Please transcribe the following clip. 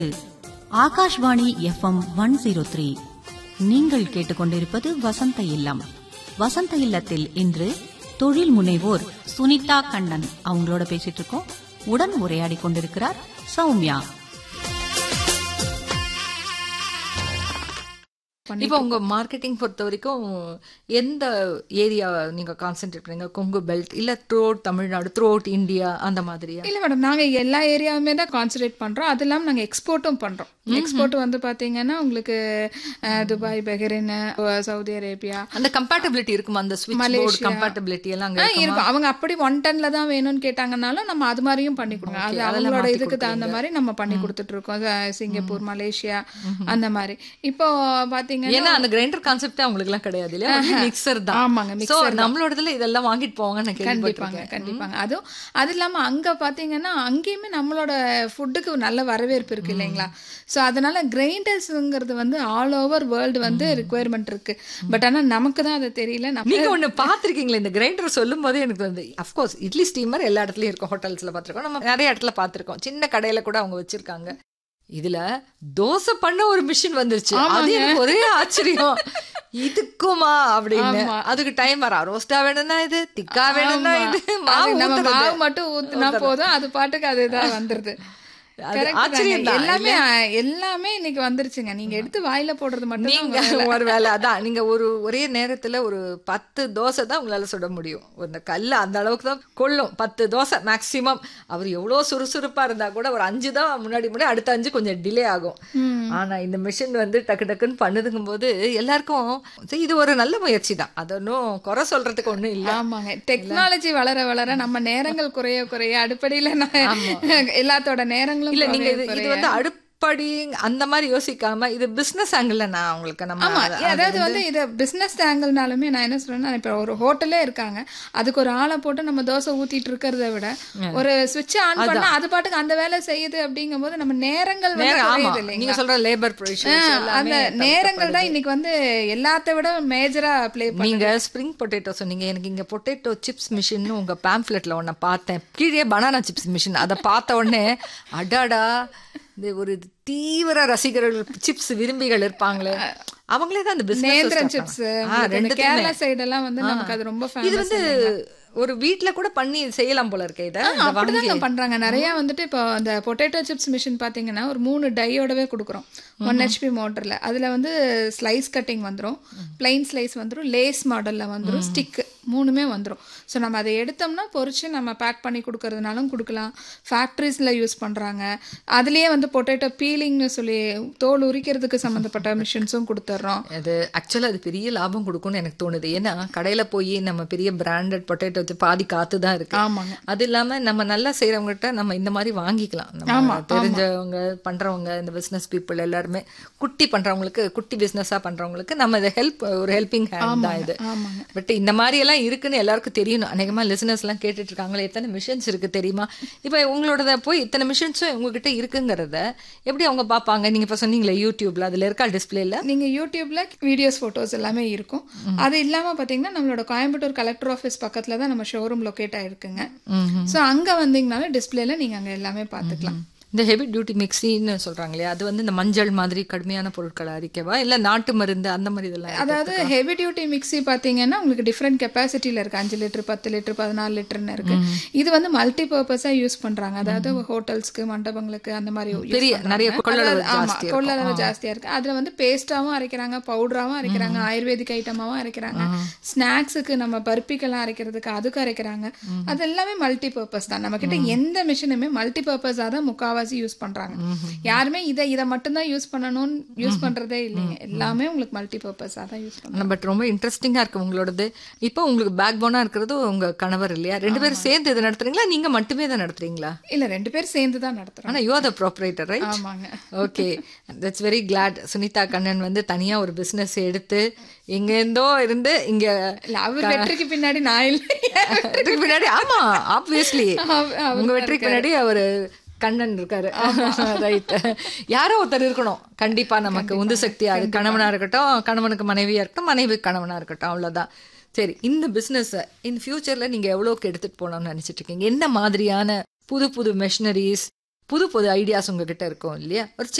Akashvani FM one zero three நீங்கள் கேட்டுக்கொண்டிருப்பது வசந்த இல்லம் வசந்த இல்லத்தில் இன்று தொழில் முனைவோர் சுனிதா கண்ணன் அவங்களோட பேசிட்டு இருக்கோம் உடன் உரையாடி கொண்டிருக்கிறார் சௌமியா இப்போ உங்க மார்க்கெட்டிங் பொறுத்த வரைக்கும் எந்த ஏரியா நீங்க கான்சென்ட்ரேட் பண்ணீங்க கொங்கு பெல்ட் இல்ல த்ரூ தமிழ்நாடு த்ரூ இந்தியா அந்த மாதிரியா இல்ல மேடம் நாங்க எல்லா ஏரியாவுமே தான் கான்சன்ட்ரேட் பண்றோம் அது இல்லாம நாங்க எக்ஸ்போர்ட்டும் பண்றோம் எக்ஸ்போர்ட் வந்து பாத்தீங்கன்னா உங்களுக்கு ah, Dubai Bahrain ah, Saudi Arabia அந்த கம்பேட்டபிலிட்டி இருக்குமா அந்த ஸ்விட்ச் போர்டு மலேசியா. கம்பேட்டபிலிட்டி எல்லாம் அங்க ஆ, இருக்குமா? இருக்கும் அவங்க அப்படி ஒன் டன்ல தான் வேணும்னு கேட்டாங்கனாலும் நம்ம அது மாதிரியும் பண்ணி கொடுங்க அது அதெல்லாம் அவங்களோட மாத்தி இதுக்கு தகுந்த மாதிரி நம்ம பண்ணி கொடுத்துட்டு இருக்கோம் அஹ், சிங்கப்பூர் மலேசியா அந்த மாதிரி இப்போ பாத்தீங்கன்னா ஏன்னா அந்த கிரைண்டர் கான்செப்ட் அவங்களுக்கு எல்லாம் கிடையாது இல்லையா மிக்சர் தான் ஆமாங்க, சோ mixer நம்மளோடதுல இதெல்லாம் வாங்கிட்டு போவாங்க நான் கண்டிப்பாங்க கேள்விப்பட்டிருக்கேன் கண்டிப்பாங்க அதுவும் அது இல்லாம அங்க பாத்தீங்கன்னா அங்கேயுமே நம்மளோட ஃபுட்டுக்கு நல்ல வரவேற்பு இருக்கு இல்லைங்களா ஸோ அதனால கிரைண்டர்ஸ்ங்கிறது வந்து ஆல் ஓவர் வேர்ல்டு வந்து ரிக்குவயர்மெண்ட் இருக்கு பட் ஆனா நமக்கு தான் அது தெரியல நம்ம நீங்க ஒண்ணு பாத்திருக்கீங்களா இந்த கிரைண்டர் சொல்லும் போதே எனக்கு வந்து அஃப்கோர்ஸ் இட்லி ஸ்டீமர் எல்லா இடத்துலயும் இருக்கும் ஹோட்டல்ஸ்ல பாத்திருக்கோம் நம்ம நிறைய இடத்துல பாத்திருக்கோம் சின்ன கடையில கூட அவங்க வச்சிருக்காங்க இதுல தோசை பண்ண ஒரு மிஷின் வந்துருச்சு அது எனக்கு ஒரே ஆச்சரியம் இதுக்குமா அப்படின்னு அதுக்கு டைம் வரா ரோஸ்டா வேணும்னா இது திக்கா வேணும்னா இது மாவு அது நம்ம ஊத்துறது. மாவு மட்டும் ஊத்துனா போதும் அது பாட்டுக்கு அதுதான் வந்துருது அது Correct தாங்க. ஆச்சரியம் தான், எல்லாமே எல்லாமே இன்னைக்கு வந்துருச்சுங்க நீங்க எடுத்து வாயில போடுறது மட்டும் நீங்க ஒரு வேலை அதான் நீங்க ஒரு ஒரே நேரத்துல ஒரு பத்து தோசை தான் உங்களால சுட முடியும் இந்த கல்ல அந்த அளவுக்கு தான் கொள்ளும் பத்து தோசை மேக்சிமம் அவர் எவ்வளோ சுறுசுறுப்பா இருந்தா கூட ஒரு அஞ்சு தான் முன்னாடி முன்னாடி அடுத்த அஞ்சு கொஞ்சம் டிலே ஆகும் ஆனா இந்த மிஷின் வந்து டக்கு டக்குன்னு பண்ணுதுங்கும் போது எல்லாருக்கும் சரி, இது ஒரு நல்ல முயற்சி தான் அது ஒன்றும் குறை சொல்றதுக்கு ஒண்ணும் இல்ல ஆமாங்க டெக்னாலஜி வளர வளர நம்ம நேரங்கள் குறைய குறைய அடிப்படையில நான் எல்லாத்தோட நேரங்களும் இல்ல நீங்க குறைய இது இது குறைய- வந்து அடுப்படி அந்த மாதிரி யோசிக்காம இது பிசினஸ் ஆங்கிள் நான் உங்களுக்கு நம்ம ஆமா அத- அதாவது வந்து இது பிசினஸ் ஆங்கிள்னாலுமே நான் என்ன சொல்றேன்னா இப்ப ஒரு ஹோட்டலே இருக்காங்க அதுக்கு ஒரு ஆளை போட்டு நம்ம தோசை ஊத்திட்டு இருக்கிறத விட ஒரு சுவிட்ச் ஆன் பண்ணா அது பாட்டுக்கு அந்த வேலை செய்யுது அப்படிங்கும்போது நம்ம நேரங்கள் வந்து நேரம் ஆமா குறையுது நீங்க இல்லைங்களா சொல்ற லேபர் ஆ, அந்த நேரங்கள் தான் இன்னைக்கு வந்து எல்லாத்த விட மேஜரா ப்ளே நீங்க ஸ்ப்ரிங் பொட்டேட்டோ சொன்னீங்க எனக்கு இங்க பொட்டேட்டோ சிப்ஸ் மிஷின் உங்க பேம்ப்ளெட்ல ஒன்ன பார்த்தேன் கீழே பனானா சிப்ஸ் மிஷின் அதை பார்த்த உடனே அடாடா இந்த ஒரு தீவிர ரசிகர்கள் சிப்ஸ் விரும்பிகள் இருப்பாங்களே அவங்களே தான் அந்த nendran chips business Kerala side எல்லாம் வந்து நமக்கு அது ரொம்ப இது ஃபேமஸ் வந்து ஒரு வீட்ல கூட பண்ணி செய்யலாம் போல இருக்கே இதை இதை வாங்கி அப்படிதான் பண்றாங்க நிறைய வந்துட்டு இப்போ அந்த பொட்டேட்டோ சிப்ஸ் மிஷின் பாத்தீங்கன்னா ஒரு மூணு டையோடவே கொடுக்குறோம் ஒன் ஹெச்பி மோட்டர்ல அதுல வந்து ஸ்லைஸ் கட்டிங் வந்துரும் பிளைன் ஸ்லைஸ் வந்துரும் லேஸ் மாடல்ல வந்துரும் ஸ்டிக் மூணுமே வந்துரும் ஸோ நம்ம அதை எடுத்தோம்னா பொரிச்சு நம்ம பேக் பண்ணி கொடுக்கறதுனாலும் கொடுக்கலாம் ஃபேக்ட்ரிஸ்ல யூஸ் பண்றாங்க அதுலயே வந்து பொட்டேட்டோ பீலிங்னு சொல்லி தோல் உரிக்கிறதுக்கு சம்மந்தப்பட்ட மிஷின்ஸும் கொடுத்துட்றோம் அது ஆக்சுவலாக அது பெரிய லாபம் கொடுக்கும்னு எனக்கு தோணுது ஏன்னா கடையில போய் நம்ம பெரிய பிராண்டட் பொட்டேட்டோ வச்சு பாதி காத்து தான் இருக்கு ஆமாங்க அது இல்லாம நம்ம நல்லா செய்யறவங்ககிட்ட நம்ம இந்த மாதிரி வாங்கிக்கலாம் நம்ம தெரிஞ்சவங்க பண்றவங்க இந்த பிசினஸ் பீப்புள் எல்லாருமே குட்டி பண்றவங்களுக்கு குட்டி பிசினஸா பண்றவங்களுக்கு நம்ம இதை ஹெல்ப் ஒரு ஹெல்பிங் ஹேண்ட் தான் இது ஆமாங்க பட் இந்த மாதிரி எல்லாம் இருக்குன்னு எல்லாருக்கும் தெரியணும் அநேகமா லிசனர்ஸ் எல்லாம் கேட்டுட்டு இருக்காங்களே எத்தனை மிஷின்ஸ் இருக்கு தெரியுமா இப்போ உங்களோட போய் இத்தனை மிஷின்ஸும் உங்ககிட்ட இருக்குங்கிறத எப்படி அவங்க பார்ப்பாங்க நீங்க இப்ப சொன்னீங்களே யூடியூப்ல அதுல இருக்கா டிஸ்பிளேல நீங்க யூடியூப்ல வீடியோஸ் போட்டோஸ் எல்லாமே இருக்கும் அது இல்லாம பாத்தீங்கன்னா நம்மளோட கோயம்புத்தூர் கலெக்டர் ஆஃபீஸ் பக்கத்துல தான் நம்ம ஷோரூம் லொகேட் ஆயிருக்குங்க சோ அங்க வந்தீங்கனாலும் டிஸ்பிளேல நீங்க அங்க எல்லாமே பாத்துக்கலாம் இந்த ஹெவி டியூட்டி மிக்ஸின்னு சொல்றாங்க இல்லையா அது வந்து இந்த மஞ்சள் மாதிரி கடுமையான பொருட்களை அரிக்கவா இல்ல நாட்டு மருந்து அந்த மாதிரி இதெல்லாம் இருக்கா? அதாவது ஹெவி டியூட்டி மிக்ஸி பாத்தீங்கன்னா உங்களுக்கு டிஃப்ரெண்ட் கெப்பாசிட்டியில இருக்கு அஞ்சு லிட்டர் பத்து லிட்டர் பதினாலு லிட்டர்னு இருக்கு இது வந்து மல்டி பர்பஸா யூஸ் பண்றாங்க அதாவது ஹோட்டல்ஸ்க்கு மண்டபங்களுக்கு அந்த மாதிரி use பெரிய பண்றாங்க. நிறைய கொள்ளளவு அதாவது, ஆமா, ஜாஸ்தியா கொள்ளளவு ஜாஸ்தியா இருக்கு அதுல வந்து பேஸ்டாவும் அரைக்கிறாங்க பவுடராவும் அரைக்கிறாங்க ஆயுர்வேதிக் ஐட்டமாவும் அரைக்கிறாங்க ஸ்நாக்ஸுக்கு நம்ம பருப்பிக்கெல்லாம் அரைக்கிறதுக்கு அதுக்கு அரைக்கிறாங்க அது எல்லாமே மல்டி பர்பஸ் தான் நம்ம கிட்ட எந்த மிஷினுமே மல்டி பர்பஸா தான் முக்காவாசி யூஸ் பண்றாங்க யாருமே இதை இதை மட்டும்தான் யூஸ் பண்ணணும்னு யூஸ் பண்றதே இல்லைங்க எல்லாமே உங்களுக்கு மல்டி பர்பஸா தான் யூஸ் பண்றாங்க பட் ரொம்ப இன்ட்ரெஸ்டிங்கா இருக்கு உங்களோடது இப்போ உங்களுக்கு பேக் போனா இருக்கிறது உங்க கணவர் இல்லையா ரெண்டு பேரும் சேர்ந்து இதை நடத்துறீங்களா நீங்க மட்டுமே தான் நடத்துறீங்களா இல்ல ரெண்டு பேர் சேர்ந்து தான் நடத்துறோம் ஆனா you are the proprietor right ஆமாங்க okay that's very glad Sunitha Kannan வந்து தனியா ஒரு பிசினஸ் எடுத்து எங்க இருந்தோ இருந்து இங்க இல்ல அவர் வெற்றிக்கு பின்னாடி நான் இல்லை இதுக்கு பின்னாடி ஆமா ஆப்வியஸ்லி அவ- அவர் உங்க வெற்றிக்கு பின்னாடி அவரு கண்ணன் இருக்காரு ரைட் யாரோ ஒருத்தர் இருக்கணும் கண்டிப்பா நமக்கு உந்து சக்தியா அது கணவனா இருக்கட்டும் கணவனுக்கு மனைவியா இருக்கட்டும் மனைவி கணவனா இருக்கட்டும் அவ்வளவுதான் சரி இந்த பிசினஸ் இன் ஃபியூச்சர்ல நீங்க எவ்வளவுக்கு எடுத்துட்டு போகணும்னு நினைச்சிட்டு இருக்கீங்க என்ன மாதிரியான புது புது மெஷினரிஸ் புது புது ஐடியாஸ் உங்ககிட்ட இருக்கும் இல்லையா ஒரு